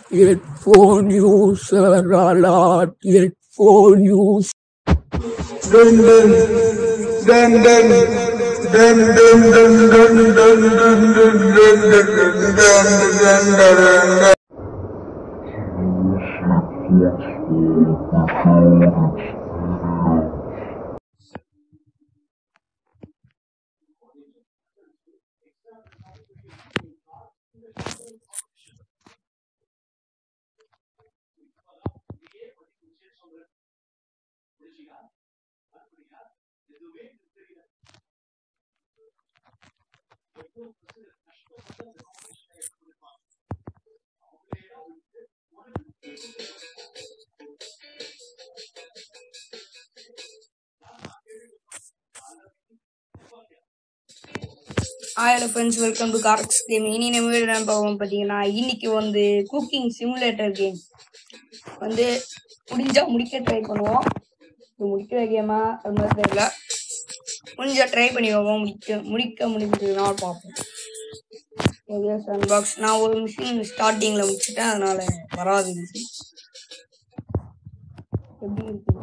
headphone user alert, headphone user. dun dun dun dun dun dun dun dun dun dun dun dun dun dun dun dun dun hi hello friends welcome to கார்க்ஸ் game இனி நம்ம வீடு என்ன பார்ப்போம் பார்த்தீங்கன்னா இன்னைக்கு வந்து cooking simulator game வந்து முடிஞ்சா முடிக்க ட்ரை பண்ணுவோம் இது முடிக்கிற கேமா அது மாதிரி தெரியல முடிஞ்சா ட்ரை பண்ணி பார்ப்போம் முடிக்க முடிக்க முடிஞ்சதுன்னா பார்ப்போம் எஸ் அன்பாக்ஸ் நான் ஒரு மிஷின் ஸ்டார்டிங்கில் முடிச்சிட்டேன் அதனால வராது மிஷின் எப்படி இருக்கு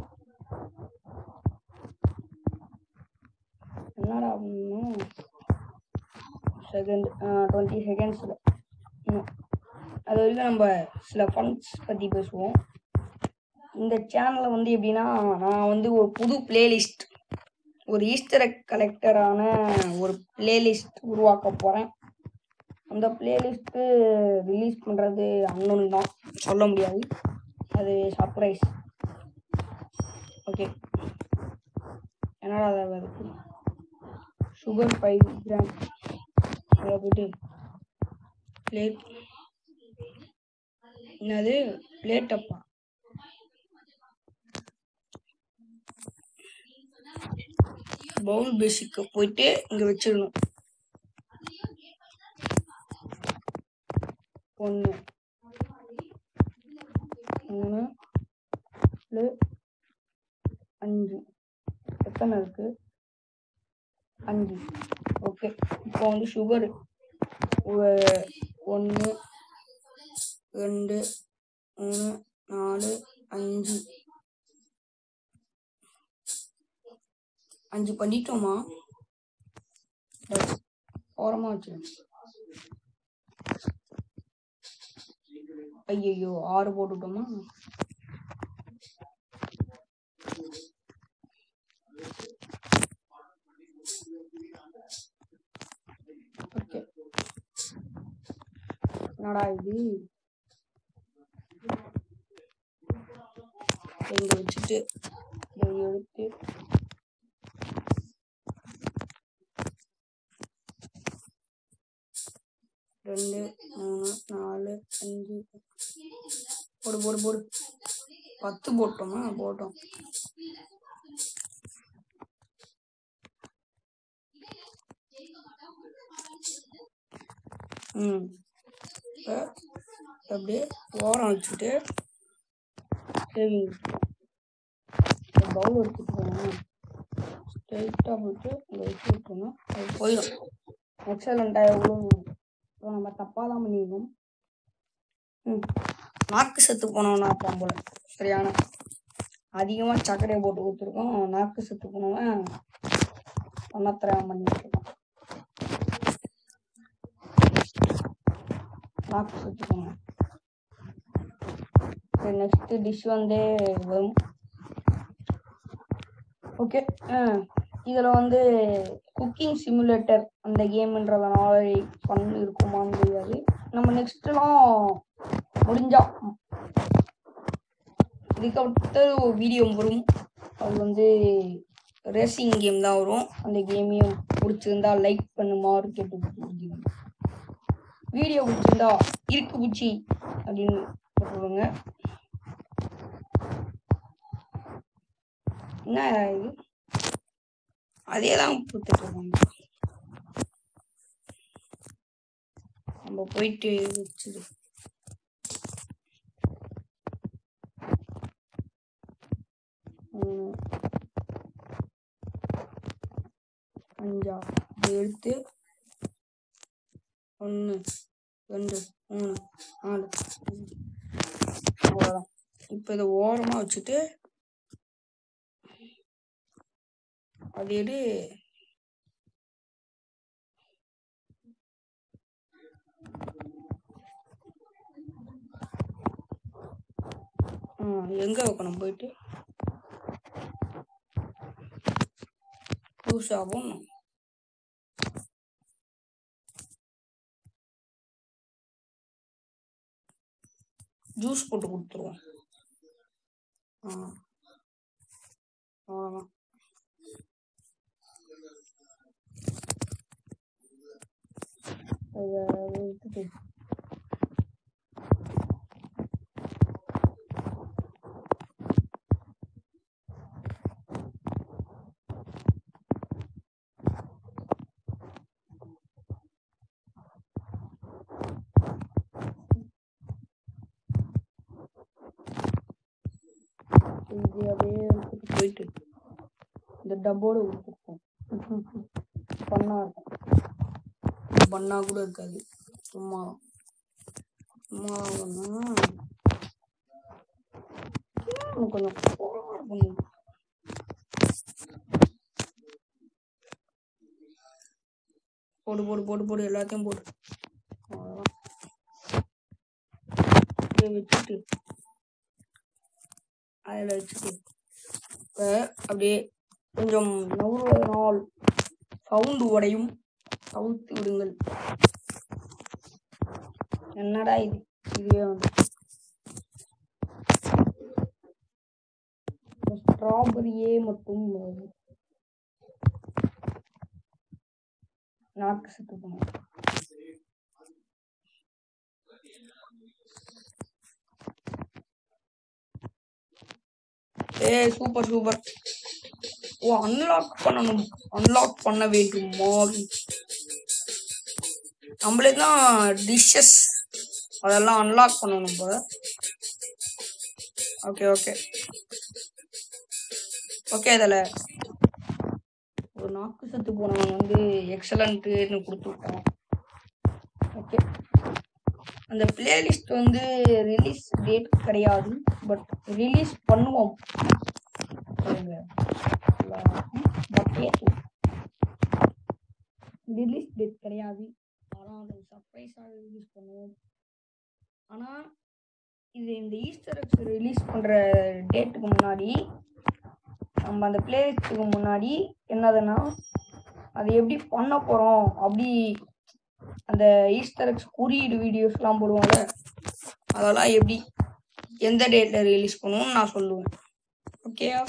என்னடா பண்ணணும் செகண்ட் டுவெண்ட்டி செகண்ட்ஸில் அது வரைக்கும் நம்ம சில ஃபண்ட்ஸ் பற்றி பேசுவோம் இந்த சேனலில் வந்து எப்படின்னா நான் வந்து ஒரு புது பிளேலிஸ்ட் ஒரு ஈஸ்டர் கலெக்டரான ஒரு பிளேலிஸ்ட் உருவாக்க போகிறேன் அந்த பிளேலிஸ்ட்டு ரிலீஸ் பண்ணுறது அன்னொன்று தான் சொல்ல முடியாது அது சர்ப்ரைஸ் ஓகே என்னடா அதை அதுக்கு சுகர் ஃபைவ் கிராம் அதை போயிட்டு பிளேட் என்னது பிளேட் அப்பா பவுல் பேசிக்க போயிட்டு இங்க வச்சிடணும் ஒன்று மூணு நாலு அஞ்சு எத்தனை இருக்கு அஞ்சு ஓகே இப்போ வந்து சுகர் ஒன்று ரெண்டு மூணு நாலு அஞ்சு அஞ்சு பண்ணிட்டோமா ஓரமா வச்சு ஐயோ ஆறு போட்டுட்டோமா ஓகே என்னடா இது இங்க வச்சுட்டு இதை எடுத்து ரெண்டு மூணு நாலு அஞ்சு போடு போடு போடு பத்து போட்டோமா போட்டோம் ம் இப்போ அப்படியே ஓரம் வச்சுட்டு சேவிங் பவுல் எடுத்துட்டு போகணும் ஸ்ட்ரைட்டாக போயிட்டு இங்கே வச்சு விட்டோம்னா அது போயிடும் எக்ஸலண்ட்டாக எவ்வளோ இப்போ நம்ம தப்பாக தான் பண்ணிடணும் ம் நாக்கு செத்து போனவனா இருப்பான் போல சரியான அதிகமாக சர்க்கரையை போட்டு கொடுத்துருக்கோம் நாக்கு செத்து போனவன் பண்ணத்திரம் பண்ணிட்டு இருக்கான் நாக்கு செத்து போனவன் சரி நெக்ஸ்ட் டிஷ் வந்து வரும் ஓகே இதில் வந்து குக்கிங் சிமுலேட்டர் அந்த கேம்ன்றதுனால ஃபன் இருக்குமான்னு தெரியாது நம்ம நெக்ஸ்ட்லாம் முடிஞ்சா இதுக்கடுத்து வீடியோ வரும் அது வந்து ரேசிங் கேம் தான் வரும் அந்த கேமையும் பிடிச்சிருந்தா லைக் பண்ணுமாறு கேட்டு வீடியோ பிடிச்சிருந்தா இருக்கு பூச்சி அப்படின்னு போட்டுருங்க என்ன இது அதே தான் கொடுத்துட்டு இருக்காங்க நம்ம போயிட்டு வச்சுது மூணு அஞ்சா இதை எடுத்து ஒன்று ரெண்டு மூணு நாலு அஞ்சு இப்போ இதை ஓரமா வச்சுட்டு அது எடு ஆ, எங்க வைக்கணும் போயிட்டு புதுசாகவும் ஜூஸ் போட்டு கொடுத்துருவோம் ஆ அவ்வளோதான் அதை விட்டுட்டு இது அப்படியே எடுத்துட்டு போயிட்டு இந்த டப்போட கொடுத்துருப்போம் பண்ணா இருக்கும் பண்ணா கூட இருக்காது சும்மா சும்மா ஒண்ணு. இன்னும் கொஞ்சம் கோளாறு பண்ணுது. போடு போடு போடு போடு எல்லாத்தையும் போடு அவ்வளவுதான். அப்படியே வச்சுட்டு அதில் வச்சுட்டு இப்போ அப்படியே கொஞ்சம் நவுறுவதனால் சவுண்டு உடையும் தவிர்த்து விடுங்கள் என்னடா இது இதுவே வந்து ஸ்ட்ராபெரியே மட்டும் வருது. நாக்கு செத்து போனோம் ஏய் சூப்பர் சூப்பர் ஓ அன்லாக் பண்ணணும் அன்லாக் பண்ண வேண்டுமா நம்மளே தான் டிஷ்ஷஸ் அதெல்லாம் அன்லாக் பண்ணணும் போல ஓகே ஓகே ஓகே அதில் ஒரு நாக்கு செத்து போனவன் வந்து எக்ஸலண்ட்டுன்னு கொடுத்துருக்கான் ஓகே அந்த பிளேலிஸ்ட் வந்து ரிலீஸ் டேட் கிடையாது பட் ரிலீஸ் பண்ணுவோம் ரிலீஸ் டேட் கிடையாது ஆனால் அது சர்ப்ரைஸாக ரிலீஸ் பண்ணுவோம் ஆனால் இது இந்த ஈஸ்டர் எக்ஸ் ரிலீஸ் பண்ணுற டேட்டுக்கு முன்னாடி நம்ம அந்த பிளேலிஸ்ட்டுக்கு முன்னாடி என்னதுன்னா அது எப்படி பண்ண போகிறோம் அப்படி அந்த ஈஸ்டர் எக்ஸ் குறியீடு வீடியோஸ்லாம் போடுவாங்கல்ல அதெல்லாம் எப்படி எந்த டேட்டில் ரிலீஸ் பண்ணுவோம்னு நான் சொல்லுவேன் ஓகேயா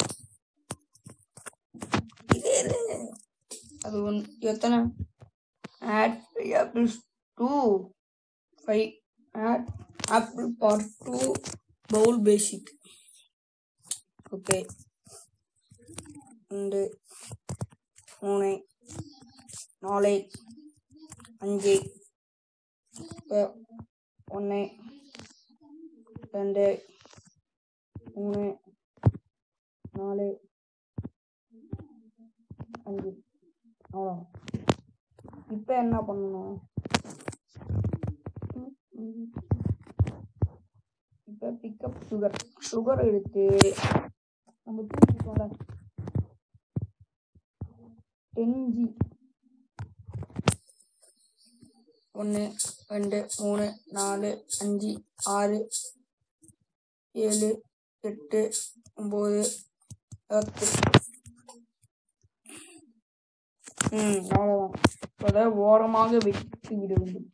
இதே இது. அது ஒன் எத்தனை add apples two five add apple part two bowl basic okay ரெண்டு மூணு நாலு அஞ்சு ஒன்று ரெண்டு மூணு நாலு அஞ்சு அவ்வளோ இப்போ என்ன பண்ணணும் இப்போ பிக்கப் சுகர் சுகர் எடுத்து நம்ம தூக்கிட்டோம்ல டென் ஜி ஒன்று ரெண்டு மூணு நாலு அஞ்சு ஆறு ஏழு எட்டு ஒம்பது பத்து ம் அவ்வளோதான் இப்போ அதை ஓரமாக வைத்து விட வேண்டும்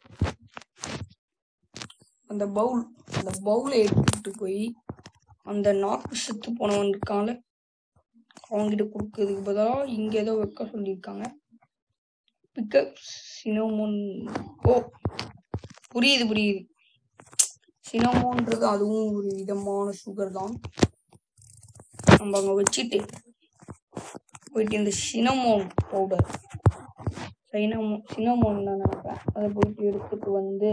அந்த பவுல் அந்த பவுலை எடுத்துட்டு போய் அந்த நாக்கு செத்து போனவன் இருக்கான்ல அவங்ககிட்ட கொடுக்கறதுக்கு பதிலாக இங்கே ஏதோ வைக்க சொல்லியிருக்காங்க பிக்கப் சினமோன் ஓ புரியுது புரியுது சினமோன்றது அதுவும் ஒரு விதமான சுகர் தான் நம்ம அங்கே வச்சுட்டு போயிட்டு இந்த சினமோன் பவுடர் சினமோ சினமோன் தான் நினைப்பேன் அதை போயிட்டு எடுத்துட்டு வந்து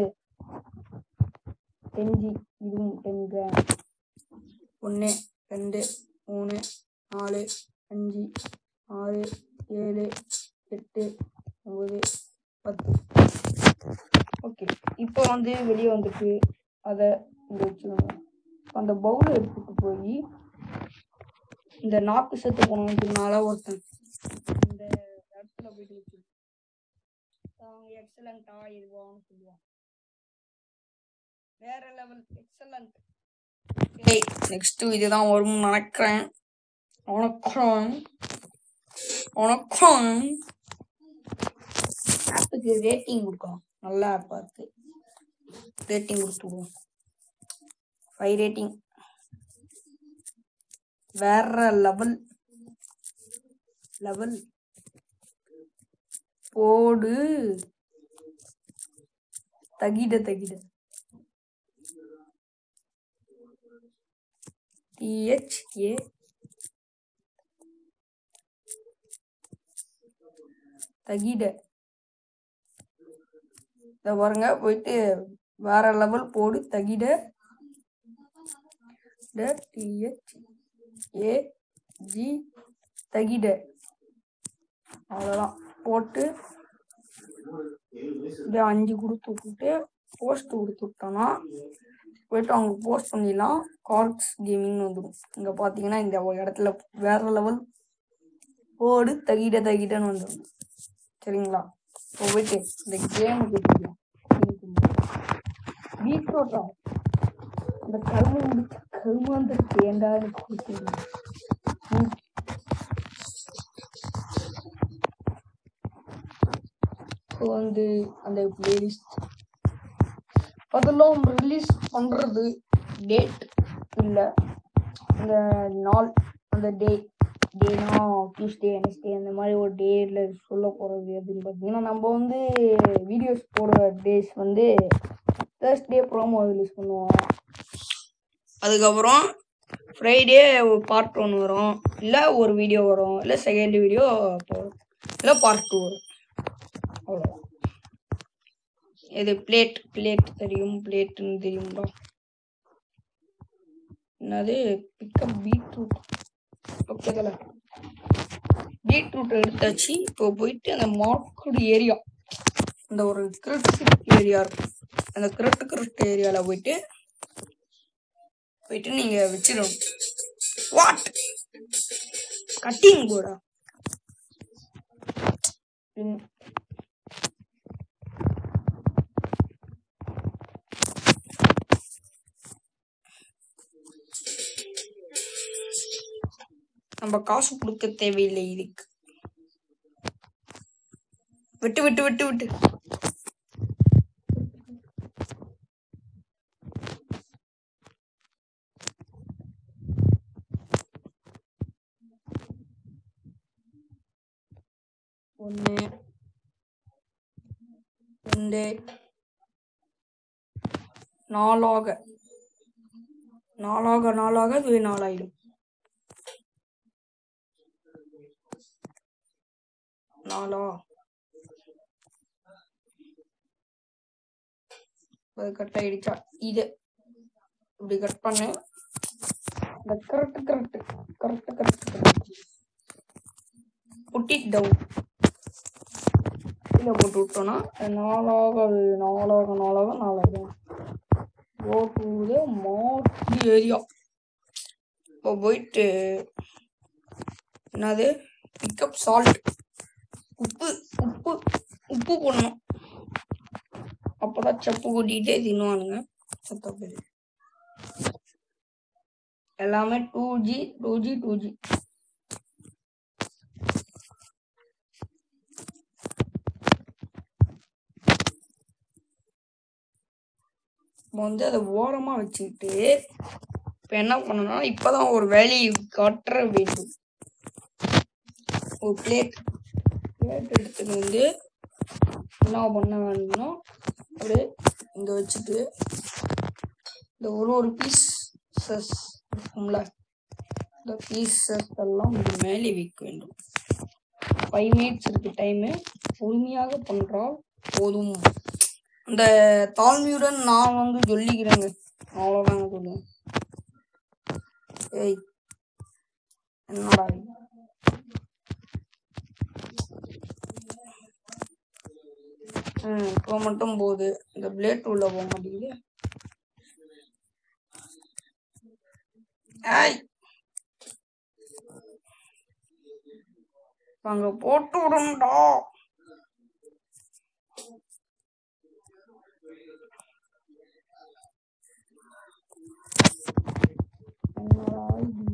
டென்ஜி இதுவும் டென் கிராம் ஒன்று ரெண்டு மூணு நாலு அஞ்சு ஆறு ஏழு எட்டு ஒம்பது பத்து ஓகே இப்போ வந்து வெளியே வந்துட்டு அதை இங்கே வச்சுக்கோங்க அந்த பவுலை எடுத்துட்டு போய் இந்த நாக்கு செத்து போனதுனால ஒருத்தன் இந்த இடத்துல போயிட்டு வச்சு அவங்க எக்ஸலண்டா இதுவான்னு சொல்லுவான் வேற லெவல் எக்ஸலண்ட் நெக்ஸ்ட் இதுதான் வரும்னு நினைக்கிறேன் வணக்கம் வணக்கம் ஆப்புக்கு ரேட்டிங் கொடுக்கலாம் நல்ல ஆப்பா இருக்கு ரேட்டிங் கொடுத்துடுவோம் ஃபைவ் ரேட்டிங் வேற லெவல் லெவல் போடு தகிட தகிட டிஹெச்ஏ தகிட இத பாருங்க போயிட்டு வேற லெவல் போடு தகிட டிஹெச் ஏ ஜி தகிட அவ்வளோதான் போட்டு இப்படியே அஞ்சு கொடுத்து விட்டுட்டு போஸ்ட் கொடுத்து விட்டோன்னா போயிட்டு அவங்க போஸ்ட் பண்ணிடலாம் கார்ட்ஸ் கேமிங்னு வந்துடும் இங்கே பார்த்தீங்கன்னா இந்த ஒரு இடத்துல வேற லெவல் போடு தகிட தகிடன்னு வந்துடும் சரிங்களா இப்போ போயிட்டு இந்த கேமுக்கு தெரியும் பீட்ரூட்டா இந்த கரும்பு முடிச்ச கருமாந்த தேண்டா கொடுக்குறது இப்போ வந்து அந்த பிளேலிஸ்ட் அதெல்லாம் ரிலீஸ் பண்ணுறது டேட் இல்லை அந்த நாள் அந்த டே டேனா டியூஸ்டே வெனஸ்டே அந்த மாதிரி ஒரு டேல சொல்ல போகிறது அப்படின்னு பார்த்தீங்கன்னா நம்ம வந்து வீடியோஸ் போடுற டேஸ் வந்து தேர்ஸ்டே ப்ரோமோ ரிலீஸ் பண்ணுவோம் அதுக்கப்புறம் ஃப்ரைடே ஒரு பார்ட் ஒன்று வரும் இல்லை ஒரு வீடியோ வரும் இல்லை செகண்ட் வீடியோ போகும் இல்லை பார்ட் டூ வரும் அவ்வளோதான் இது பிளேட் பிளேட் தெரியும் பிளேட்டுன்னு தெரியுங்களா என்னது பிக்கப் பீட்ரூட் ஓகே தல பீட்ரூட் எடுத்தாச்சு இப்போ போயிட்டு அந்த மார்க்கடு ஏரியா அந்த ஒரு கிரிட் ஏரியா இருக்கும் அந்த கிரிட் கிரிட் ஏரியாவில் போயிட்டு போயிட்டு நீங்க வச்சிடணும் வாட் கட்டிங் போடா ம். நம்ம காசு கொடுக்க தேவையில்லை இதுக்கு விட்டு விட்டு விட்டு விட்டு ஒன்று ரெண்டு நாலாக நாளாக நாளாக அது நாளாயிடும் நாலா அது கட் ஆயிடுச்சா இது இப்படி கட் பண்ணு இந்த correct correct correct correct correct put it down கீழே போட்டு விட்டோம்னா அது நாளாக அது நாளாக நாளாக நாளாக go to the mark area இப்போ போயிட்டு என்னது பிக்கப் சால்ட் உப்பு உப்பு உப்பு போடணும் அப்பதான் செப்பு கொட்டிக்கிட்டே தின்னுவானுங்க சத்த பேரு எல்லாமே two G two G two G வந்து அதை ஓரமா வச்சுக்கிட்டு இப்ப என்ன பண்ணணும்னா இப்பதான் ஒரு வேலையை காட்ட வேண்டும் ஒரு பிளேட் பிளேட் எடுத்துட்டு வந்து என்ன பண்ண வேணும்னா அப்படியே இங்க வச்சுட்டு இந்த ஒரு ஒரு பீசஸ் இருக்கும்ல இந்த பீசஸ் எல்லாம் இது மேலே வைக்க வேண்டும் ஃபைவ் மினிட்ஸ் இருக்கு டைமு பொறுமையாக பண்றால் போதும் இந்த தாழ்மையுடன் நான் வந்து சொல்லிக்கிறேங்க அவ்வளோதாங்க சொல்லுவேன் ஏய் என்னடா இது? ம் இப்போ மட்டும் போகுது இந்த பிளேட் உள்ள போக மாட்டேங்குது ஏய் அங்க போட்டு விடுங்கடா என்னடா இது?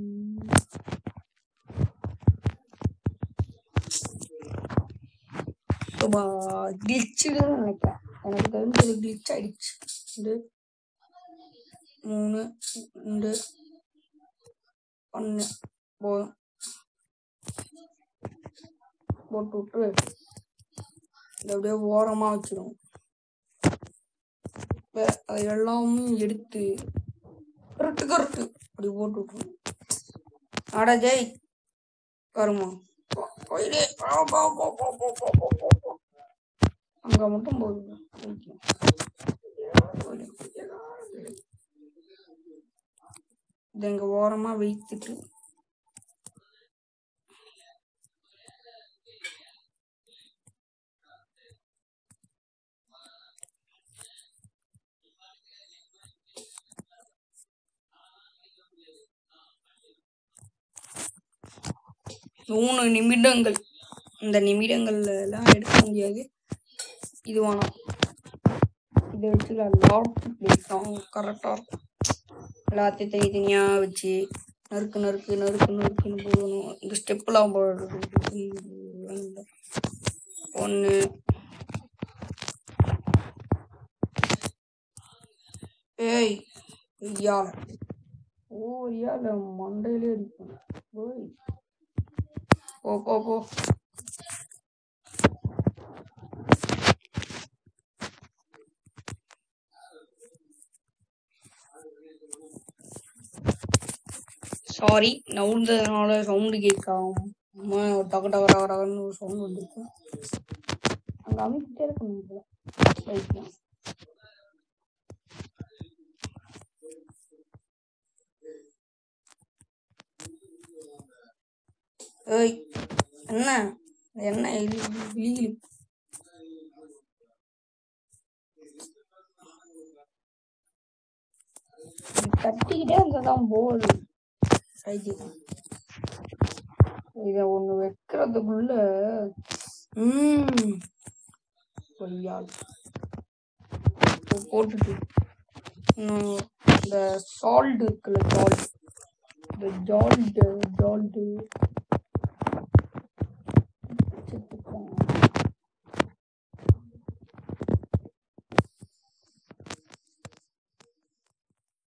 சும்மா கிளிச்சுன்னு நினைக்கிறேன் எனக்கு தெரிஞ்சது கிளிச் ஆயிடுச்சு இது மூணு ரெண்டு ஒன்று போதும் போட்டு விட்டு இதை அப்படியே ஓரமா வச்சிடும் அதை எல்லாமே எடுத்து கரெக்டு கரெக்டு அப்படி போட்டு விட்டுரும் அடா ஜெய் கருமா போயிடு போ, போ, போ, போ, போ, போ, போ, போ, போ. அங்க மட்டும் போகுது போய்க்கும். இதை இங்க ஓரமா வைத்துட்டு மூணு நிமிடங்கள் இந்த நிமிடங்கள்ல எல்லாம் எடுக்க முடியாது இது வேணாம் இதை வச்சு லாட் பிளேஸ் கரெக்டாக இருக்கும் எல்லாத்தையும் தனித்தனியா வச்சு நறுக்கு நறுக்கு நறுக்கு நறுக்குன்னு போடணும் இந்த ஸ்டெப்லாம் போடுறது ஒன்று ஏய் ஐயால ஓ ஐயால மண்டையிலே அடிக்கும் ஓய் போ போ போ சாரி நவுந்ததுனால சவுண்டு கேட்காம டக டக டக டகன்னு ஒரு சவுண்ட் வந்துருக்கு அங்க அமைக்கிட்டே இருக்கணும் போல ரைட்ல ஏய் என்ன என்ன இழி கட்டிக்கிட்டே இருந்ததான் போல் ரைட்டு இத ஒண்ணு வைக்கிறதுக்குள்ள ம் பொய்யால் இப்போ போட்டுட்டு இன்னும் இந்த சால்ட் இருக்குல்ல சால்ட் இந்த ஜால்ட் ஜால்ட்